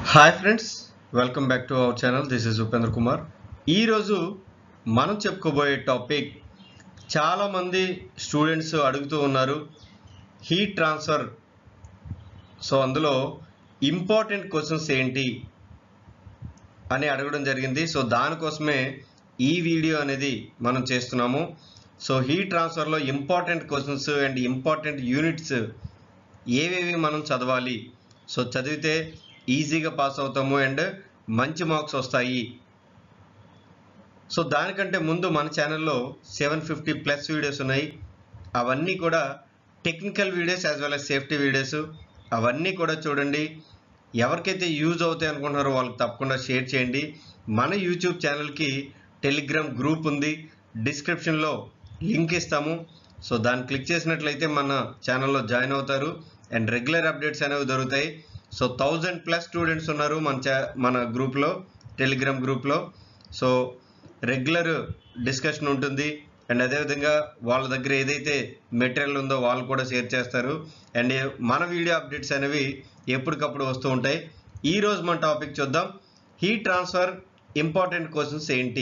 hi friends welcome back to our channel this is Upendra Kumar ఈరోజు మనం చెప్పుకోబోయే టాపిక్ చాలామంది స్టూడెంట్స్ అడుగుతూ ఉన్నారు హీట్ ట్రాన్స్ఫర్ సో అందులో ఇంపార్టెంట్ క్వశ్చన్స్ ఏంటి అని అడగడం జరిగింది సో దానికోసమే ఈ వీడియో అనేది మనం చేస్తున్నాము సో హీట్ ట్రాన్స్ఫర్లో important questions and important units ఏవేవి మనం చదవాలి సో చదివితే ఈజీగా పాస్ అవుతాము అండ్ మంచి మార్క్స్ వస్తాయి సో దానికంటే ముందు మన ఛానల్లో సెవెన్ ఫిఫ్టీ ప్లస్ వీడియోస్ ఉన్నాయి అవన్నీ కూడా technical videos as well as safety videos అవన్నీ కూడా చూడండి ఎవరికైతే యూజ్ అవుతాయి అనుకుంటున్నారో వాళ్ళకి తప్పకుండా షేర్ చేయండి మన యూట్యూబ్ ఛానల్కి టెలిగ్రామ్ గ్రూప్ ఉంది డిస్క్రిప్షన్లో లింక్ ఇస్తాము సో దాన్ని క్లిక్ చేసినట్లయితే మన ఛానల్లో జాయిన్ అవుతారు అండ్ రెగ్యులర్ అప్డేట్స్ అనేవి దొరుకుతాయి సో థౌజండ్ ప్లస్ స్టూడెంట్స్ ఉన్నారు మన చా మన గ్రూప్లో టెలిగ్రామ్ గ్రూప్లో సో రెగ్యులర్ డిస్కషన్ ఉంటుంది అండ్ అదేవిధంగా వాళ్ళ దగ్గర ఏదైతే మెటీరియల్ ఉందో వాళ్ళు కూడా షేర్ చేస్తారు అండ్ మన వీడియో అప్డేట్స్ అనేవి ఎప్పటికప్పుడు వస్తూ ఉంటాయి ఈ రోజు మన టాపిక్ చూద్దాం హీట్ ట్రాన్స్ఫర్ ఇంపార్టెంట్ క్వశ్చన్స్ ఏంటి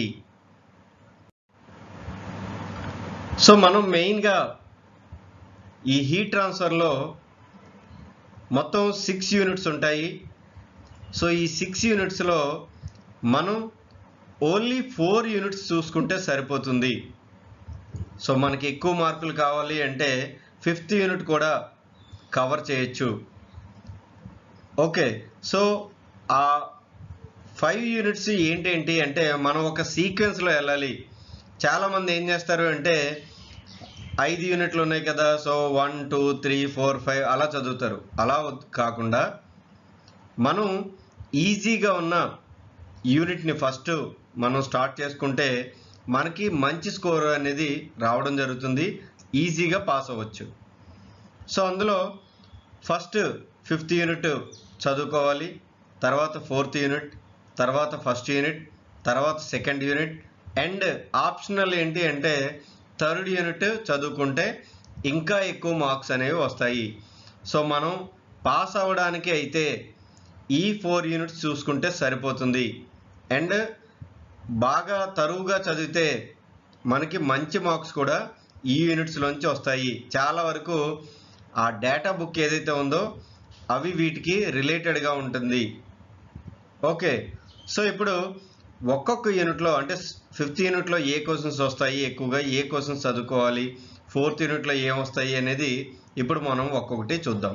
సో మనం మెయిన్గా ఈ హీట్ ట్రాన్స్ఫర్లో మొత్తం సిక్స్ యూనిట్స్ ఉంటాయి సో ఈ సిక్స్ యూనిట్స్లో మనం ఓన్లీ ఫోర్ యూనిట్స్ చూసుకుంటే సరిపోతుంది సో మనకి ఎక్కువ మార్కులు కావాలి అంటే ఫిఫ్త్ యూనిట్ కూడా కవర్ చేయొచ్చు ఓకే సో ఆ ఫైవ్ యూనిట్స్ ఏంటేంటి అంటే మనం ఒక సీక్వెన్స్లో వెళ్ళాలి చాలామంది ఏం చేస్తారు అంటే ఐదు యూనిట్లు ఉన్నాయి కదా so one two three four five అలా చదువుతారు అలా వద్- కాకుండా మనం ఈజీగా ఉన్న యూనిట్ని ఫస్ట్ మనం స్టార్ట్ చేసుకుంటే మనకి మంచి స్కోర్ అనేది రావడం జరుగుతుంది ఈజీగా పాస్ అవ్వచ్చు సో అందులో ఫస్ట్ ఫిఫ్త్ యూనిట్ చదువుకోవాలి తర్వాత ఫోర్త్ యూనిట్ తర్వాత ఫస్ట్ యూనిట్ తర్వాత సెకండ్ యూనిట్ అండ్ ఆప్షనల్ ఏంటి అంటే థర్డ్ యూనిట్ చదువుకుంటే ఇంకా ఎక్కువ మార్క్స్ అనేవి వస్తాయి సో మనం పాస్ అవ్వడానికి అయితే ఈ ఫోర్ యూనిట్స్ చూసుకుంటే సరిపోతుంది అండ్ బాగా తరువుగా చదివితే మనకి మంచి మార్క్స్ కూడా ఈ యూనిట్స్లోంచి వస్తాయి చాలా వరకు ఆ డేటా బుక్ ఏదైతే ఉందో అవి వీటికి రిలేటెడ్గా ఉంటుంది ఓకే సో ఇప్పుడు ఒక్కొక్క యూనిట్లో అంటే ఫిఫ్త్ యూనిట్లో ఏ క్వశ్చన్స్ వస్తాయి ఎక్కువగా ఏ క్వశ్చన్స్ చదువుకోవాలి ఫోర్త్ యూనిట్లో ఏం వస్తాయి అనేది ఇప్పుడు మనం ఒక్కొక్కటి చూద్దాం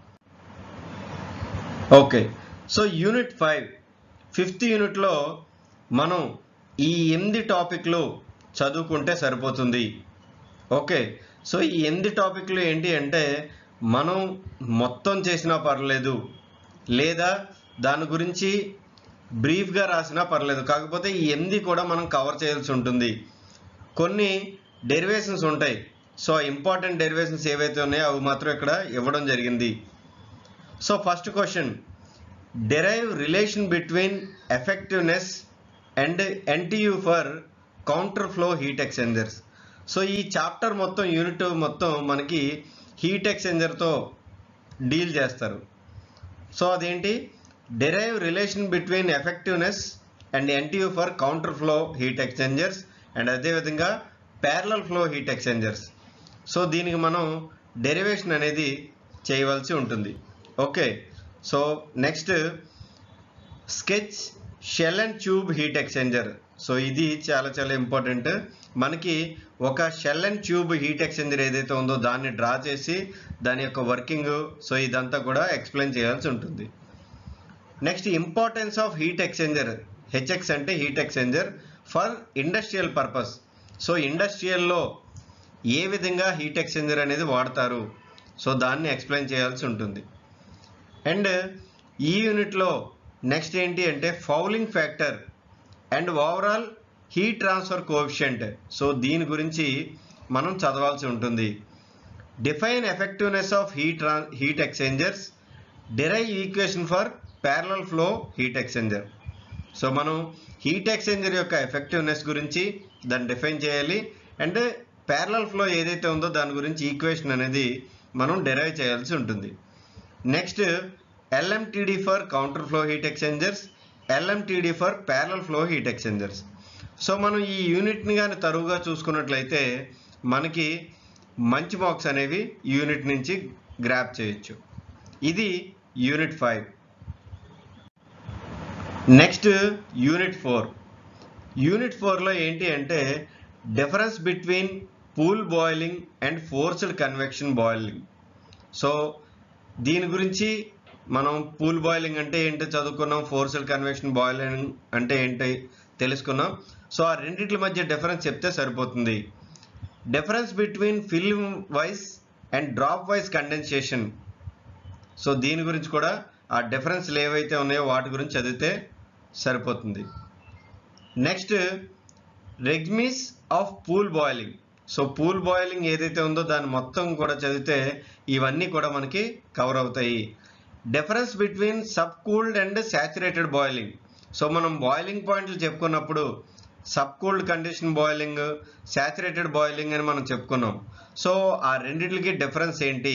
okay so unit five fifth యూనిట్లో మనం ఈ ఎనిమిది టాపిక్లు చదువుకుంటే సరిపోతుంది ఓకే సో ఈ ఎనిమిది టాపిక్లు ఏంటి అంటే మనం మొత్తం చేసినా పర్లేదు లేదా దాని గురించి బ్రీఫ్గా రాసినా పర్లేదు కాకపోతే ఈ ఎనిమిది కూడా మనం కవర్ చేయాల్సి ఉంటుంది కొన్ని డెరివేషన్స్ ఉంటాయి సో ఇంపార్టెంట్ డెరివేషన్స్ ఏవైతే ఉన్నాయో అవి మాత్రం ఇక్కడ ఇవ్వడం జరిగింది so first question derive relation between effectiveness and NTU for counter flow heat exchangers so ఈ చాప్టర్ మొత్తం యూనిట్ మొత్తం మనకి హీట్ ఎక్స్చేంజర్తో డీల్ చేస్తారు సో అదేంటి derive relation between effectiveness and NTU for counter flow heat exchangers and అదేవిధంగా parallel flow heat exchangers so దీనికి మనం డెరివేషన్ అనేది చేయవలసి ఉంటుంది okay so next sketch shell and tube heat exchanger so ఇది చాలా చాలా ఇంపార్టెంట్ మనకి ఒక shell and tube heat exchanger ఏదైతే ఉందో దాన్ని డ్రా చేసి దాని యొక్క వర్కింగ్ సో ఇదంతా కూడా ఎక్స్ప్లెయిన్ చేయాల్సి ఉంటుంది next importance of heat exchanger HX అంటే heat exchanger for industrial purpose so ఇండస్ట్రియల్లో ఏ విధంగా హీట్ ఎక్స్చేంజర్ అనేది వాడతారు సో దాన్ని ఎక్స్ప్లెయిన్ చేయాల్సి ఉంటుంది అండ్ ఈ యూనిట్లో నెక్స్ట్ ఏంటి అంటే fouling factor and overall heat transfer coefficient so దీని గురించి మనం చదవాల్సి ఉంటుంది define effectiveness of heat heat exchangers derive equation for parallel flow heat exchanger so మనం హీట్ ఎక్స్చేంజర్ యొక్క ఎఫెక్టివ్నెస్ గురించి దాన్ని డిఫైన్ చేయాలి అండ్ ప్యారలల్ ఫ్లో ఏదైతే ఉందో దాని గురించి ఈక్వేషన్ అనేది మనం డెరైవ్ చేయాల్సి ఉంటుంది next LMTD for counter flow heat exchangers LMTD for parallel flow heat exchangers so మనం ఈ యూనిట్ని కానీ తరువుగా చూసుకున్నట్లయితే మనకి మంచి మార్క్స్ అనేవి యూనిట్ నుంచి గ్రాప్ చేయొచ్చు ఇది unit five next unit four యూనిట్ ఫోర్లో ఏంటి అంటే difference between pool boiling and forced convection boiling so దీని గురించి మనం పూల్ బాయిలింగ్ అంటే ఏంటో చదువుకున్నాం ఫోర్స్డ్ కన్వెక్షన్ బాయిలింగ్ అంటే ఏంటి తెలుసుకున్నాం సో ఆ రెండింటి మధ్య డిఫరెన్స్ చెప్తే సరిపోతుంది difference between film wise and drop wise condensation so దీని గురించి కూడా ఆ డిఫరెన్స్లు ఏవైతే ఉన్నాయో వాటి గురించి చదివితే సరిపోతుంది next regimes of pool boiling so pool boiling ఏదైతే ఉందో దాన్ని మొత్తం కూడా చదివితే ఇవన్నీ కూడా మనకి కవర్ అవుతాయి difference between sub cooled and saturated boiling so మనం బాయిలింగ్ పాయింట్లు చెప్పుకున్నప్పుడు sub cooled condition boiling saturated boiling అని మనం చెప్పుకున్నాం సో ఆ రెండింటికి డిఫరెన్స్ ఏంటి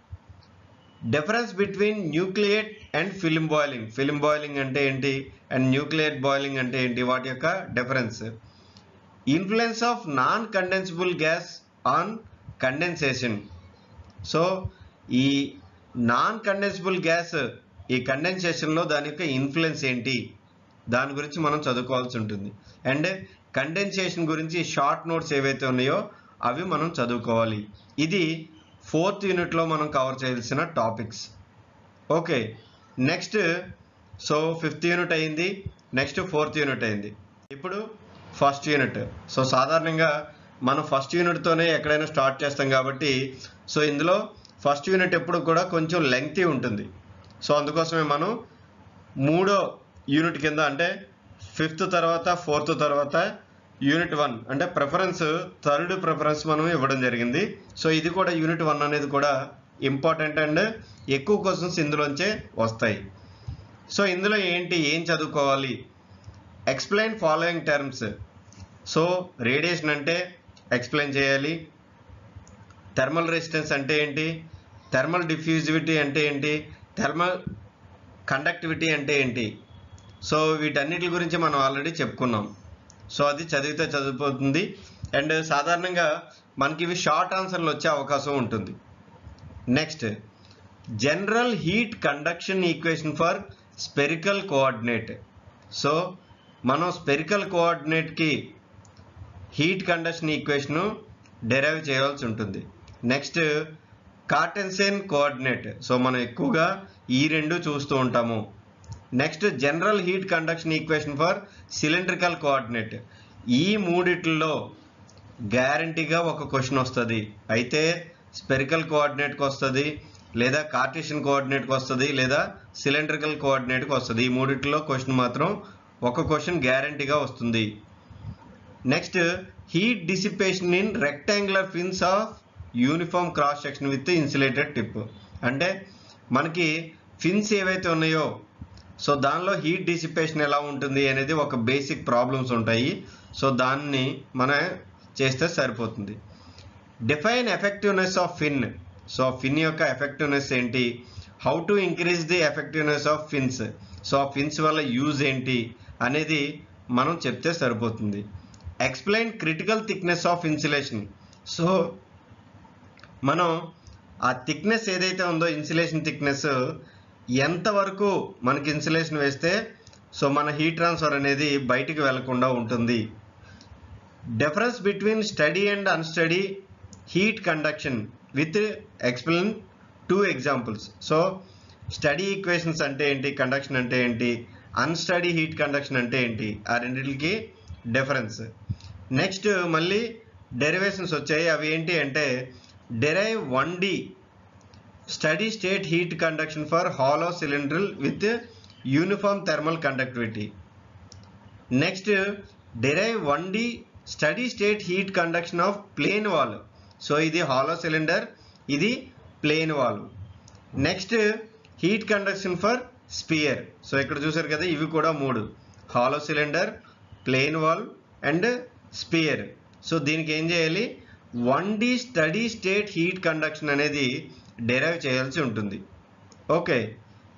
difference between nucleate and film boiling film boiling అంటే ఏంటి అండ్ న్యూక్లియేట్ బాయిలింగ్ అంటే ఏంటి వాటి యొక్క difference influence of non condensable gas on condensation so ఈ నాన్ కండెన్సిబుల్ గ్యాస్ ఈ కండెన్సేషన్లో దాని యొక్క ఇన్ఫ్లుయెన్స్ ఏంటి దాని గురించి మనం చదువుకోవాల్సి ఉంటుంది అండ్ కండెన్సేషన్ గురించి షార్ట్ నోట్స్ ఏవైతే ఉన్నాయో అవి మనం చదువుకోవాలి ఇది ఫోర్త్ యూనిట్లో మనం కవర్ చేయాల్సిన topics okay next so fifth unit అయింది నెక్స్ట్ ఫోర్త్ యూనిట్ అయింది ఇప్పుడు ఫస్ట్ యూనిట్ సో సాధారణంగా మనం ఫస్ట్ యూనిట్తోనే ఎక్కడైనా స్టార్ట్ చేస్తాం కాబట్టి సో ఇందులో ఫస్ట్ యూనిట్ ఎప్పుడు కూడా కొంచెం లెంగ్తీ ఉంటుంది సో అందుకోసమే మనం మూడో యూనిట్ కింద అంటే ఫిఫ్త్ తర్వాత ఫోర్త్ తర్వాత యూనిట్ వన్ అంటే ప్రిఫరెన్స్ థర్డ్ ప్రిఫరెన్స్ మనం ఇవ్వడం జరిగింది సో ఇది కూడా యూనిట్ వన్ అనేది కూడా ఇంపార్టెంట్ అండ్ ఎక్కువ క్వశ్చన్స్ ఇందులోంచే వస్తాయి సో ఇందులో ఏంటి ఏం చదువుకోవాలి explain following terms so radiation అంటే ఎక్స్ప్లెయిన్ చేయాలి థర్మల్ రెసిస్టెన్స్ అంటే ఏంటి థర్మల్ డిఫ్యూజివిటీ అంటే ఏంటి థర్మల్ కండక్టివిటీ అంటే ఏంటి సో వీటన్నిటి గురించి మనం ఆల్రెడీ చెప్పుకున్నాం సో అది చదివితే చదివిపోతుంది అండ్ సాధారణంగా మనకి ఇవి షార్ట్ ఆన్సర్లు వచ్చే అవకాశం ఉంటుంది next general heat conduction equation for spherical coordinate so మనం స్పెరికల్ కోఆర్డినేట్కి హీట్ కండక్షన్ ఈక్వేషను డెరైవ్ చేయాల్సి ఉంటుంది నెక్స్ట్ కార్టెన్సేన్ కోఆర్డినేట్ సో మనం ఎక్కువగా ఈ రెండు చూస్తూ ఉంటాము next general heat conduction equation for cylindrical coordinate ఈ మూడిట్లో గ్యారంటీగా ఒక క్వశ్చన్ వస్తుంది అయితే స్పెరికల్ కోఆర్డినేట్కి వస్తుంది లేదా కార్టేషియన్ కోఆర్డినేట్కి వస్తుంది లేదా సిలిండ్రికల్ కోఆర్డినేట్కి వస్తుంది ఈ మూడిట్లో క్వశ్చన్ మాత్రం ఒక క్వశ్చన్ గ్యారంటీగా వస్తుంది next heat dissipation in rectangular fins of uniform cross section with insulated tip అంటే మనకి ఫిన్స్ ఏవైతే ఉన్నాయో సో దానిలో హీట్ డిసిపేషన్ ఎలా ఉంటుంది అనేది ఒక బేసిక్ ప్రాబ్లమ్స్ ఉంటాయి సో దాన్ని మనం చేస్తే సరిపోతుంది define effectiveness of fin so fin యొక్క ఎఫెక్టివ్నెస్ ఏంటి how to increase the effectiveness of fins so ఆ ఫిన్స్ వల్ల యూజ్ ఏంటి అనేది మనం చెప్తే సరిపోతుంది explain critical thickness of insulation so మనం ఆ థిక్నెస్ ఏదైతే ఉందో ఇన్సులేషన్ థిక్నెస్ ఎంతవరకు మనకి ఇన్సులేషన్ వేస్తే సో మన హీట్ ట్రాన్స్ఫర్ అనేది బయటికి వెళ్లకుండా ఉంటుంది difference between steady and unsteady heat conduction with explain two examples so steady equations అంటే ఏంటి కండక్షన్ అంటే ఏంటి అన్స్టడీ హీట్ కండక్షన్ అంటే ఏంటి ఆ రెండింటికి డిఫరెన్స్ నెక్స్ట్ మళ్ళీ డెరివేషన్స్ వచ్చాయి అవి ఏంటి అంటే derive one D steady state heat conduction for hollow cylinder with uniform thermal conductivity next derive one D steady state heat conduction of plane wall so ఇది హాలో సిలిండర్ ఇది plane wall next heat conduction for sphere so ఇక్కడ చూసారు కదా ఇవి కూడా మూడు hollow cylinder plane wall and sphere so దీనికి ఏం చేయాలి one D steady state heat conduction అనేది డెరైవ్ చేయాల్సి ఉంటుంది ఓకే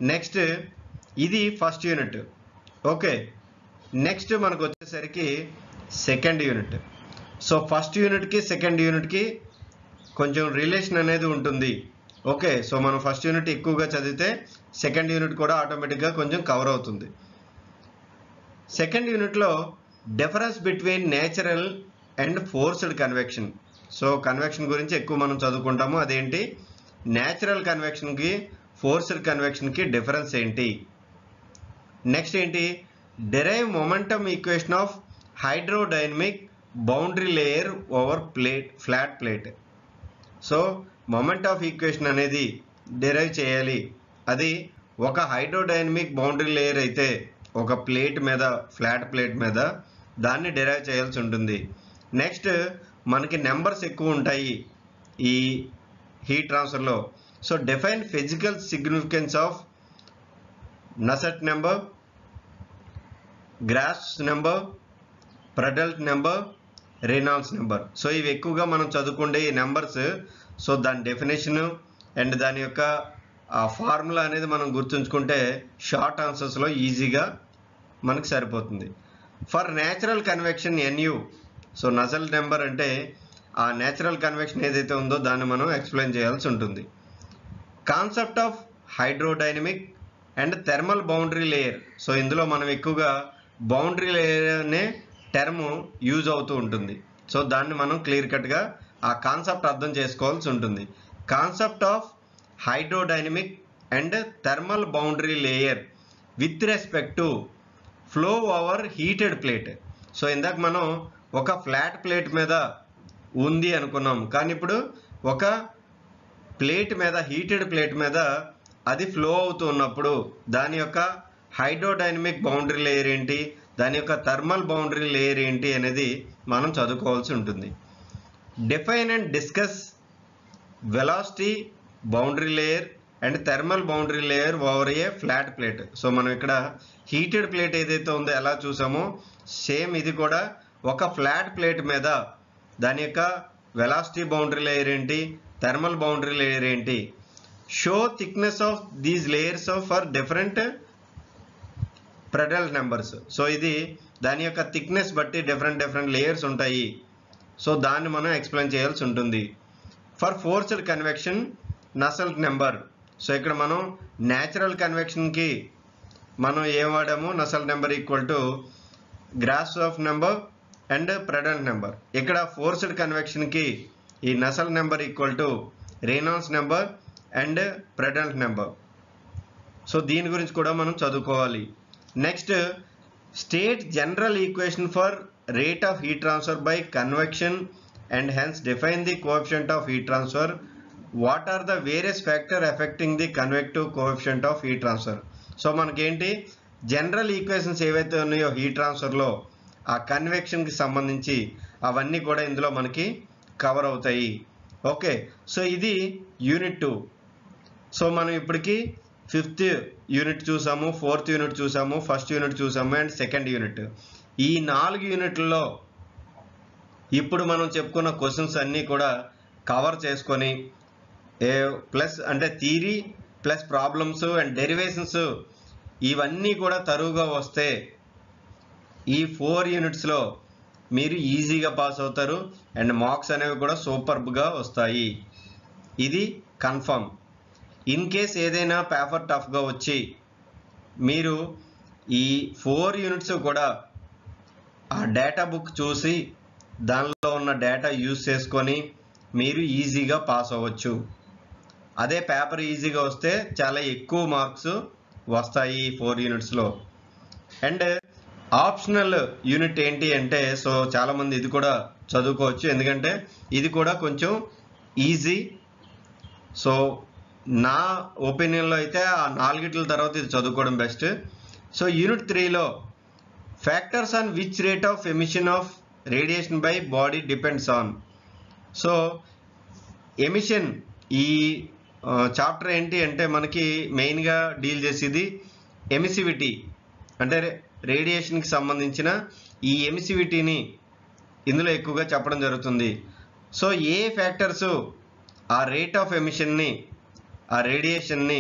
నెక్స్ట్ ఇది ఫస్ట్ యూనిట్ ఓకే నెక్స్ట్ మనకు వచ్చేసరికి సెకండ్ యూనిట్ సో ఫస్ట్ యూనిట్కి సెకండ్ యూనిట్కి కొంచెం రిలేషన్ అనేది ఉంటుంది ఓకే సో మనం ఫస్ట్ యూనిట్ ఎక్కువగా చదివితే సెకండ్ యూనిట్ కూడా ఆటోమేటిక్గా కొంచెం కవర్ అవుతుంది సెకండ్ యూనిట్లో difference between natural and forced convection so convection గురించి ఎక్కువ మనం చదువుకుంటాము అదేంటి న్యాచురల్ కన్వెక్షన్కి ఫోర్స్డ్ కన్వెక్షన్కి డిఫరెన్స్ ఏంటి నెక్స్ట్ ఏంటి derive momentum equation of hydrodynamic boundary layer over plate flat plate so moment of equation అనేది డెరైవ్ చేయాలి అది ఒక హైడ్రోడైనమిక్ బౌండరీ లేయర్ అయితే ఒక ప్లేట్ మీద ఫ్లాట్ ప్లేట్ మీద దాన్ని డెరైవ్ చేయాల్సి ఉంటుంది నెక్స్ట్ మనకి నెంబర్స్ ఎక్కువ ఉంటాయి ఈ హీట్ ట్రాన్స్ఫర్లో so define physical significance of Nusselt number Grashof number Prandtl number Reynolds number so ఇవి ఎక్కువగా మనం చదువుకుండే ఈ నెంబర్స్ సో దాని డెఫినేషన్ అండ్ దాని యొక్క ఆ ఫార్ములా అనేది మనం గుర్తుంచుకుంటే షార్ట్ ఆన్సర్స్లో ఈజీగా మనకు సరిపోతుంది for natural convection NU so Nusselt number అంటే ఆ న్యాచురల్ కన్వెక్షన్ ఏదైతే ఉందో దాన్ని మనం ఎక్స్ప్లెయిన్ చేయాల్సి ఉంటుంది concept of hydrodynamic and thermal boundary layer so ఇందులో మనం ఎక్కువగా బౌండరీ లేయర్ అనే టర్మ్ యూజ్ అవుతూ ఉంటుంది సో దాన్ని మనం క్లియర్ కట్గా ఆ కాన్సెప్ట్ అర్థం చేసుకోవాల్సి ఉంటుంది concept of hydrodynamic and thermal boundary layer with respect to flow over heated plate so ఇందాక మనం ఒక ఫ్లాట్ ప్లేట్ మీద ఉంది అనుకున్నాం కానీ ఇప్పుడు ఒక ప్లేట్ మీద హీటెడ్ ప్లేట్ మీద అది ఫ్లో అవుతూ ఉన్నప్పుడు దాని యొక్క హైడ్రోడైనమిక్ బౌండరీ లేయర్ ఏంటి దాని యొక్క థర్మల్ బౌండరీ లేయర్ ఏంటి అనేది మనం చదువుకోవాల్సి ఉంటుంది define and discuss velocity boundary layer and thermal boundary layer over a flat plate so మనం ఇక్కడ హీటెడ్ ప్లేట్ ఏదైతే ఉందో ఎలా చూసామో సేమ్ ఇది కూడా ఒక ఫ్లాట్ ప్లేట్ మీద దాని యొక్క వెలాసిటీ బౌండరీ లేయర్ ఏంటి థర్మల్ బౌండరీ లేయర్ ఏంటి show thickness of these layers of for different Prandtl numbers so ఇది దాని యొక్క థిక్నెస్ బట్టి డిఫరెంట్ డిఫరెంట్ లేయర్స్ ఉంటాయి సో దాన్ని మనం ఎక్స్ప్లెయిన్ చేయాల్సి ఉంటుంది for forced convection Nusselt number so ఇక్కడ మనం న్యాచురల్ కన్వెక్షన్కి మనం ఏం వాడాము Nusselt number equal to Grashof number and Prandtl number ఇక్కడ ఫోర్స్డ్ కన్వెక్షన్కి ఈ Nusselt number equal to రేనాల్స్ number and Prandtl number so దీని గురించి కూడా మనం చదువుకోవాలి next state general equation for rate of heat transfer by convection and hence define the coefficient of heat transfer what are the various factor affecting the convective coefficient of heat transfer so మనకేంటి general equations ఏవైతే ఉన్నాయో heat ట్రాన్స్ఫర్లో ఆ కన్వెక్షన్కి సంబంధించి అవన్నీ కూడా ఇందులో మనకి cover అవుతాయి ఓకే సో ఇది యూనిట్ టూ సో మనం ఇప్పటికి ఫిఫ్త్ యూనిట్ చూసాము ఫోర్త్ యూనిట్ చూసాము ఫస్ట్ యూనిట్ చూసాము అండ్ సెకండ్ యూనిట్ ఈ నాలుగు యూనిట్లలో ఇప్పుడు మనం చెప్పుకున్న క్వశ్చన్స్ అన్నీ కూడా కవర్ చేసుకొని ఏ ప్లస్ అంటే theory plus problems and derivations ఇవన్నీ కూడా తరువుగా వస్తే ఈ ఫోర్ యూనిట్స్లో మీరు ఈజీగా పాస్ అవుతారు అండ్ మార్క్స్ అనేవి కూడా సూపర్బ్గా వస్తాయి ఇది కన్ఫర్మ్ ఇన్ కేస్ ఏదైనా పేపర్ టఫ్గా వచ్చి మీరు ఈ ఫోర్ యూనిట్స్ కూడా ఆ డేటా బుక్ చూసి దానిలో ఉన్న డేటా యూజ్ చేసుకొని మీరు ఈజీగా పాస్ అవ్వచ్చు అదే పేపర్ ఈజీగా వస్తే చాలా ఎక్కువ మార్క్స్ వస్తాయి ఈ ఫోర్ యూనిట్స్లో అండ్ ఆప్షనల్ యూనిట్ ఏంటి అంటే సో చాలామంది ఇది కూడా చదువుకోవచ్చు ఎందుకంటే ఇది కూడా కొంచెం ఈజీ సో నా ఒపీనియన్లో అయితే ఆ నాలుగిట్ల తర్వాత ఇది చదువుకోవడం బెస్ట్ సో యూనిట్ త్రీలో factors on which rate of emission of radiation by body depends on so emission ఈ చాప్టర్ ఏంటి అంటే మనకి మెయిన్గా డీల్ చేసేది ఎమిసివిటీ అంటే రేడియేషన్కి సంబంధించిన ఈ ఎమిసివిటీని ఇందులో ఎక్కువగా చెప్పడం జరుగుతుంది సో ఏ ఫ్యాక్టర్స్ ఆ రేట్ ఆఫ్ ఎమిషన్ని ఆ రేడియేషన్ని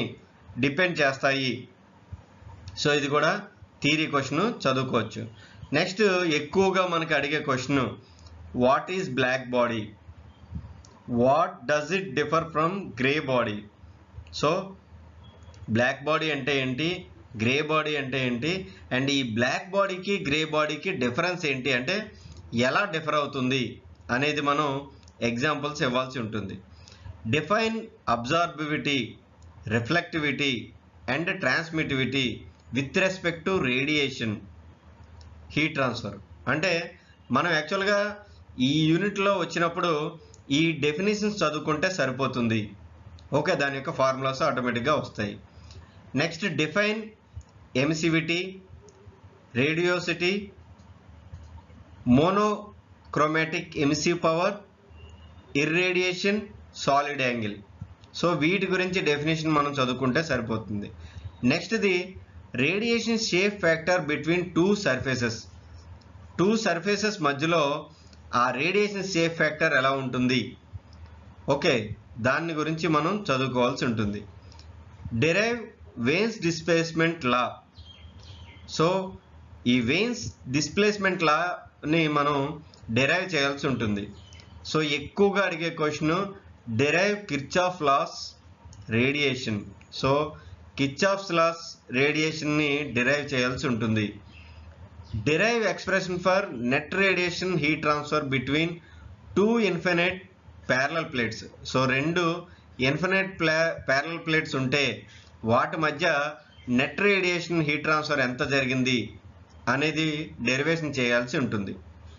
డిపెండ్ చేస్తాయి సో ఇది కూడా థీరీ క్వశ్చన్ చదువుకోవచ్చు నెక్స్ట్ ఎక్కువగా మనకి అడిగే question what is black body what does it differ from grey body so black body అంటే ఏంటి గ్రే బాడీ అంటే ఏంటి అండ్ ఈ బ్లాక్ బాడీకి గ్రే బాడీకి డిఫరెన్స్ ఏంటి అంటే ఎలా డిఫర్ అవుతుంది అనేది మనం ఎగ్జాంపుల్స్ ఇవ్వాల్సి ఉంటుంది define absorptivity reflectivity and transmissivity with respect to radiation heat transfer అంటే మనం యాక్చువల్గా ఈ యూనిట్లో వచ్చినప్పుడు ఈ డెఫినేషన్స్ చదువుకుంటే సరిపోతుంది ఓకే దాని యొక్క ఫార్ములాస్ ఆటోమేటిక్గా వస్తాయి next define emissivity radiosity monochromatic emissive power irradiation solid angle so వీటి గురించి డెఫినేషన్ మనం చదువుకుంటే సరిపోతుంది నెక్స్ట్ది radiation shape factor between two surfaces two surfaces మధ్యలో ఆ రేడియేషన్ షేప్ ఫ్యాక్టర్ ఎలా ఉంటుంది ఓకే దాని గురించి మనం చదువుకోవాల్సి ఉంటుంది derive Wien's displacement law so ఈ వేన్స్ డిస్ప్లేస్మెంట్ లాని మనం డెరైవ్ చేయాల్సి ఉంటుంది సో ఎక్కువగా అడిగే question derive Kirchhoff laws radiation so Kirchhoff's laws రేడియేషన్ని డెరైవ్ చేయాల్సి ఉంటుంది derive expression for net radiation heat transfer between two infinite parallel plates so రెండు ఇన్ఫినైట్ ప్లా ప్యారలల్ ప్లేట్స్ ఉంటే వాటి మధ్య నెట్ రేడియేషన్ హీట్ ట్రాన్స్ఫర్ ఎంత జరిగింది అనేది డెరివేషన్ చేయాల్సి ఉంటుంది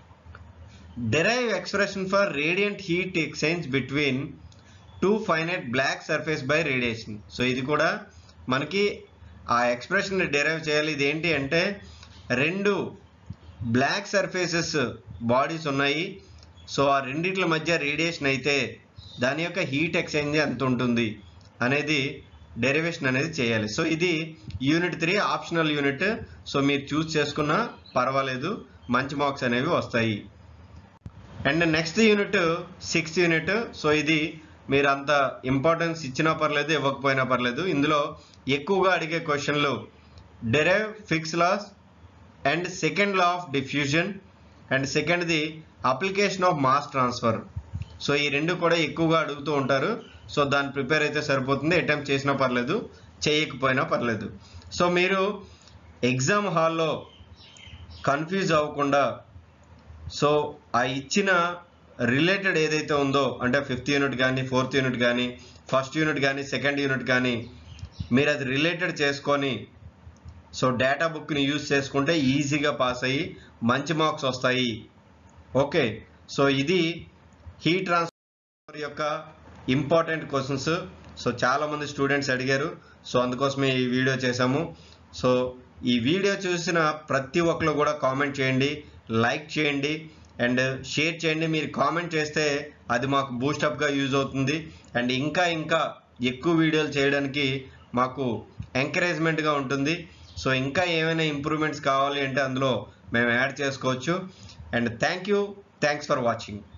derive expression for radiant heat exchange between two finite black surface by radiation so ఇది కూడా మనకి ఆ ఎక్స్ప్రెషన్ డెరైవ్ చేయాలి ఇది ఏంటి అంటే రెండు బ్లాక్ సర్ఫేసెస్ బాడీస్ ఉన్నాయి సో ఆ రెండిట్ల మధ్య రేడియేషన్ అయితే దాని యొక్క హీట్ ఎక్స్చేంజ్ ఎంత ఉంటుంది అనేది డెరివేషన్ అనేది చేయాలి సో ఇది unit three optional unit so మీరు చూస్ చేసుకున్నా పర్వాలేదు మంచి మార్క్స్ అనేవి వస్తాయి and next unit sixth unit so ఇది మీరు అంత ఇంపార్టెన్స్ ఇచ్చినా పర్లేదు ఇవ్వకపోయినా పర్లేదు ఇందులో ఎక్కువగా అడిగే క్వశ్చన్లు derive Fick's laws and second law of diffusion and సెకండ్ది application of mass transfer so ఈ రెండు కూడా ఎక్కువగా అడుగుతూ ఉంటారు సో దాన్ని ప్రిపేర్ అయితే సరిపోతుంది అటెంప్ట్ చేసినా పర్లేదు చేయకపోయినా పర్లేదు సో మీరు ఎగ్జామ్ హాల్లో కన్ఫ్యూజ్ అవ్వకుండా సో ఆ ఇచ్చిన రిలేటెడ్ ఏదైతే ఉందో అంటే ఫిఫ్త్ యూనిట్ కానీ ఫోర్త్ యూనిట్ కానీ ఫస్ట్ యూనిట్ కానీ సెకండ్ యూనిట్ కానీ మీరు అది రిలేటెడ్ చేసుకొని సో డేటా బుక్ని యూజ్ చేసుకుంటే ఈజీగా పాస్ అయ్యి మంచి మార్క్స్ వస్తాయి ఓకే సో ఇది హీట్ ట్రాన్స్ఫర్ యొక్క ఇంపార్టెంట్ క్వశ్చన్స్ సో చాలామంది స్టూడెంట్స్ అడిగారు సో అందుకోసమే ఈ వీడియో చేశాము సో ఈ వీడియో చూసిన ప్రతి ఒక్కరు కూడా కామెంట్ చేయండి లైక్ చేయండి అండ్ షేర్ చేయండి మీరు కామెంట్ చేస్తే అది మాకు బూస్టప్గా యూజ్ అవుతుంది అండ్ ఇంకా ఇంకా ఎక్కువ వీడియోలు చేయడానికి మాకు ఎంకరేజ్మెంట్గా ఉంటుంది సో ఇంకా ఏమైనా ఇంప్రూవ్మెంట్స్ కావాలి అంటే అందులో మేము యాడ్ చేసుకోవచ్చు and thank you thanks for watching